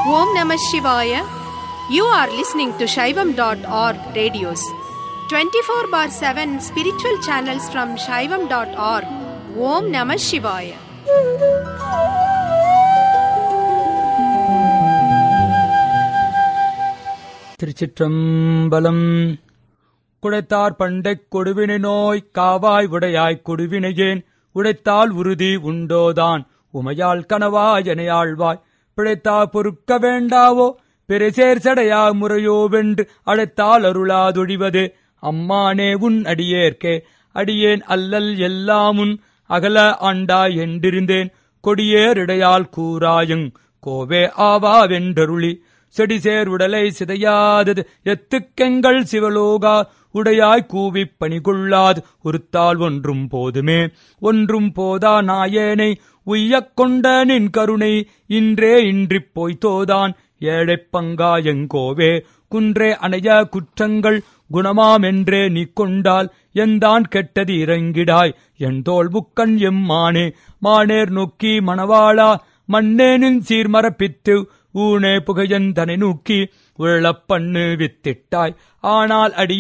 Om Namah Shivaya. You are listening to Shaivam.org radios. 24 bar 7 spiritual channels from Shaivam.org. Om Namah Shivaya. திருச்சிற்றம்பலம் குடைத்தார் பண்டைக் கொடுவினை நோய் காவாய் உடையாய் கொடுவினையேன் உடைத்தால் உறுதி உண்டோதான் உமையாள் கனவாய் எனையாழ்வாய் பிழைத்தா பொறுக்க வேண்டாவோ பெருசேர் சடையா முறையோ வென்று அழைத்தால் அருளாதொழிவது அம்மானே உன் அடியேற்கே அடியேன் அல்லல் எல்லாமுன் அகல ஆண்டாய் என்றிருந்தேன் கொடியேறிடையால் கூறாயுங் கோவே ஆவா வென்றருளி செடிசேர் உடலை சிதையாதது எத்துக்கெங்கள் சிவலோகா உடையாய் கூவிப் பணிகொள்ளாது ஒருத்தால் ஒன்றும் போதுமே ஒன்றும் போதா நாயேனை உய்யக் கொண்ட நின் கருணை இன்றே இன்றிப் போய்த்தோதான் ஏழைப் பங்கா எங்கோவே குன்றே அணைய குற்றங்கள் குணமாமென்றே நீ கொண்டால் எந்தான் கெட்டது இறங்கிடாய் என் தோல் புக்கன் எம்மானே மானேர் நோக்கி மணவாளா மண்ணேனின் சீர்மரப்பித்து ஊனே புகையன் தனை நோக்கி உள்ளப் பண்ணு வித்திட்டாய் ஆனால் அடியே